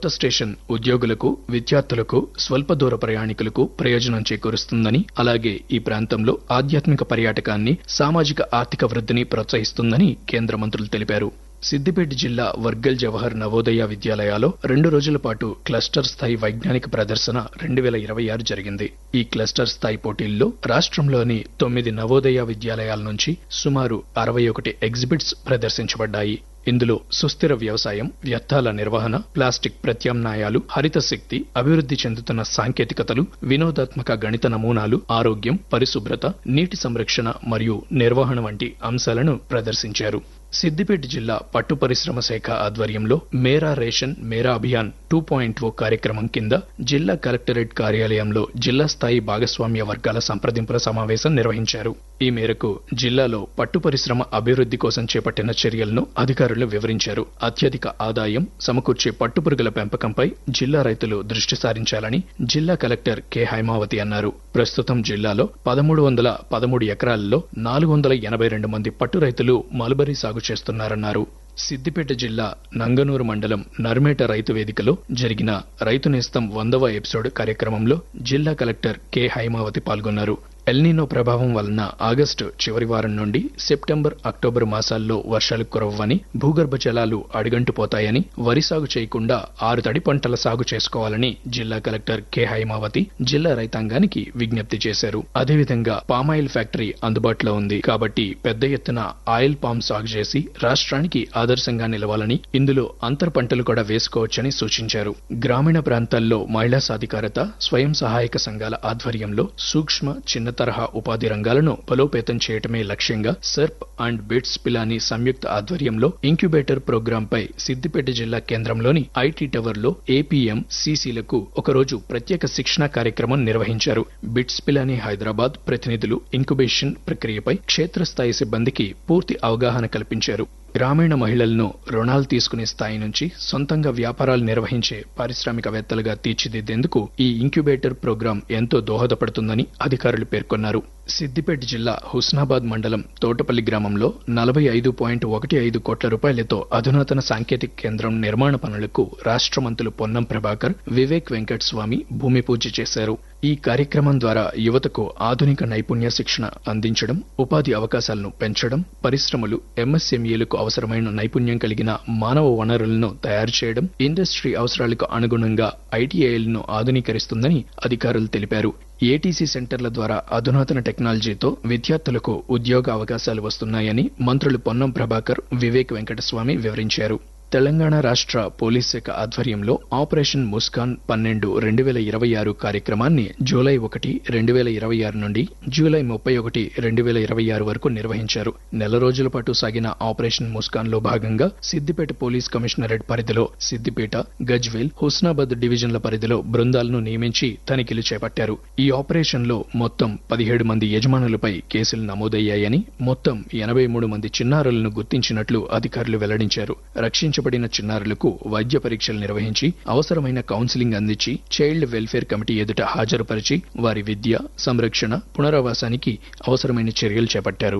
కొత్త స్టేషన్ ఉద్యోగులకు విద్యార్థులకు స్వల్ప దూర ప్రయాణికులకు ప్రయోజనం చేకూరుస్తుందని అలాగే ఈ ప్రాంతంలో ఆధ్యాత్మిక పర్యాటకాన్ని సామాజిక ఆర్థిక వృద్ధిని ప్రోత్సహిస్తుందని కేంద్ర మంత్రులు తెలిపారు సిద్దిపేట జిల్లా వర్గల్ జవహర్ నవోదయ విద్యాలయాలో రెండు రోజుల పాటు క్లస్టర్ స్థాయి వైజ్ఞానిక ప్రదర్శన రెండు వేల ఇరవై ఆరు జరిగింది ఈ క్లస్టర్ స్థాయి పోటీల్లో రాష్ట్రంలోని తొమ్మిది నవోదయ విద్యాలయాల నుంచి సుమారు అరవై ఒకటి ఎగ్జిబిట్స్ ప్రదర్శించబడ్డాయి ఇందులో సుస్థిర వ్యవసాయం వ్యర్థాల నిర్వహణ ప్లాస్టిక్ ప్రత్యామ్నాయాలు హరిత శక్తి అభివృద్ధి చెందుతున్న సాంకేతికతలు వినోదాత్మక గణిత నమూనాలు ఆరోగ్యం పరిశుభ్రత నీటి సంరక్షణ మరియు నిర్వహణ వంటి అంశాలను ప్రదర్శించారు సిద్దిపేట జిల్లా పట్టు పరిశ్రమ శాఖ ఆధ్వర్యంలో మేరా రేషన్ మేరా అభియాన్ టూ పాయింట్ ఓ కార్యక్రమం కింద జిల్లా కలెక్టరేట్ కార్యాలయంలో జిల్లా స్థాయి భాగస్వామ్య వర్గాల సంప్రదింపుల సమావేశం నిర్వహించారు ఈ మేరకు జిల్లాలో పట్టు పరిశ్రమ అభివృద్ధి కోసం చేపట్టిన చర్యలను అధికారులు వివరించారు అత్యధిక ఆదాయం సమకూర్చే పట్టుపురుగుల పెంపకంపై జిల్లా రైతులు దృష్టి సారించాలని జిల్లా కలెక్టర్ కె హైమావతి అన్నారు ప్రస్తుతం జిల్లాలో పదమూడు వందల పదమూడు ఎకరాలలో నాలుగు వందల ఎనభై రెండు మంది పట్టు రైతులు మల్బరీ సాగు చేస్తున్నారన్నారు సిద్దిపేట జిల్లా నంగనూరు మండలం నర్మేట రైతు వేదికలో జరిగిన రైతు నేస్తం వందవ ఎపిసోడ్ కార్యక్రమంలో జిల్లా కలెక్టర్ కె హైమావతి పాల్గొన్నారు ఎల్నీనో ప్రభావం వలన ఆగస్టు చివరి వారం నుండి సెప్టెంబర్ అక్టోబర్ మాసాల్లో వర్షాలు కురవ్వని భూగర్భ జలాలు అడుగంటుపోతాయని వరి సాగు చేయకుండా ఆరు తడి పంటల సాగు చేసుకోవాలని జిల్లా కలెక్టర్ కె హైమావతి జిల్లా రైతాంగానికి విజ్ఞప్తి చేశారు అదేవిధంగా పామాయిల్ ఫ్యాక్టరీ అందుబాటులో ఉంది కాబట్టి పెద్ద ఎత్తున ఆయిల్ పామ్ సాగు చేసి రాష్ట్రానికి ఆదర్శంగా నిలవాలని ఇందులో అంతర్ పంటలు కూడా వేసుకోవచ్చని సూచించారు గ్రామీణ ప్రాంతాల్లో మహిళా సాధికారత స్వయం సహాయక సంఘాల ఆధ్వర్యంలో సూక్ష్మ చిన్న తరహా ఉపాధి రంగాలను బలోపేతం చేయటమే లక్ష్యంగా సర్ప్ అండ్ బిట్స్ పిలాని సంయుక్త ఆధ్వర్యంలో ఇంక్యుబేటర్ ప్రోగ్రాం పై సిద్దిపేట జిల్లా కేంద్రంలోని ఐటీ టవర్ లో ఏపీఎం సిసిలకు ఒకరోజు ప్రత్యేక శిక్షణ కార్యక్రమం నిర్వహించారు బిట్స్ పిలాని హైదరాబాద్ ప్రతినిధులు ఇంక్యుబేషన్ ప్రక్రియపై క్షేత్రస్థాయి సిబ్బందికి పూర్తి అవగాహన కల్పించారు గ్రామీణ మహిళలను రుణాలు తీసుకునే స్థాయి నుంచి సొంతంగా వ్యాపారాలు నిర్వహించే పారిశ్రామికవేత్తలుగా తీర్చిదిద్దేందుకు ఈ ఇంక్యుబేటర్ ప్రోగ్రాం ఎంతో దోహదపడుతుందని అధికారులు పేర్కొన్నారు సిద్దిపేట జిల్లా హుస్నాబాద్ మండలం తోటపల్లి గ్రామంలో నలభై ఐదు పాయింట్ ఒకటి ఐదు కోట్ల రూపాయలతో అధునాతన సాంకేతిక కేంద్రం నిర్మాణ పనులకు రాష్ట్ర మంత్రులు పొన్నం ప్రభాకర్ వివేక్ వెంకట్ స్వామి భూమి పూజ చేశారు ఈ కార్యక్రమం ద్వారా యువతకు ఆధునిక నైపుణ్య శిక్షణ అందించడం ఉపాధి అవకాశాలను పెంచడం పరిశ్రమలు ఎంఎస్ఎంఈలకు అవసరమైన నైపుణ్యం కలిగిన మానవ వనరులను తయారు చేయడం ఇండస్ట్రీ అవసరాలకు అనుగుణంగా ఐటీఐలను ఆధునీకరిస్తుందని అధికారులు తెలిపారు ఏటీసీ సెంటర్ల ద్వారా అధునాతన టెక్నాలజీతో విద్యార్థులకు ఉద్యోగ అవకాశాలు వస్తున్నాయని మంత్రులు పొన్నం ప్రభాకర్ వివేక్ వెంకటస్వామి వివరించారు తెలంగాణ రాష్ట్ర పోలీస్ శాఖ ఆధ్వర్యంలో ఆపరేషన్ ముస్కాన్ పన్నెండు రెండు వేల ఇరవై ఆరు కార్యక్రమాన్ని జూలై ఒకటి రెండు వేల ఇరవై ఆరు నుండి జూలై ముప్పై ఒకటి రెండు వేల ఇరవై ఆరు వరకు నిర్వహించారు నెల రోజుల పాటు సాగిన ఆపరేషన్ ముస్కాన్ లో భాగంగా సిద్దిపేట పోలీస్ కమిషనరేట్ పరిధిలో సిద్దిపేట గజ్వేల్ హుస్నాబాద్ డివిజన్ల పరిధిలో బృందాలను నియమించి తనిఖీలు చేపట్టారు ఈ ఆపరేషన్ లో మొత్తం పదిహేడు మంది యజమానులపై కేసులు నమోదయ్యాయని మొత్తం ఎనభై మూడు మంది చిన్నారులను గుర్తించినట్లు అధికారులు వెల్లడించారు రక్షించబడిన చిన్నారులకు వైద్య పరీక్షలు నిర్వహించి అవసరమైన కౌన్సిలింగ్ అందించి చైల్డ్ వెల్ఫేర్ కమిటీ ఎదుట హాజరుపరిచి వారి విద్య సంరక్షణ పునరావాసానికి అవసరమైన చర్యలు చేపట్టారు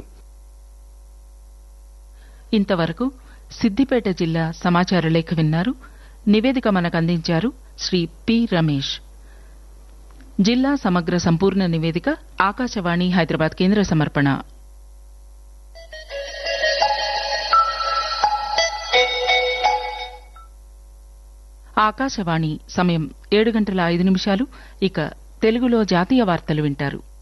ఇంతవరకు సిద్దిపేట జిల్లా సమాచార లేఖ విన్నారు నివేదిక మనకు అందించారు శ్రీ పి రమేష్ జిల్లా సమగ్ర సంపూర్ణ నివేదిక ఆకాశవాణి హైదరాబాద్ కేంద్ర సమర్పణ ఆకాశవాణి సమయం ఏడు గంటల ఐదు నిమిషాలు ఇక తెలుగులో జాతీయ వార్తలు వింటారు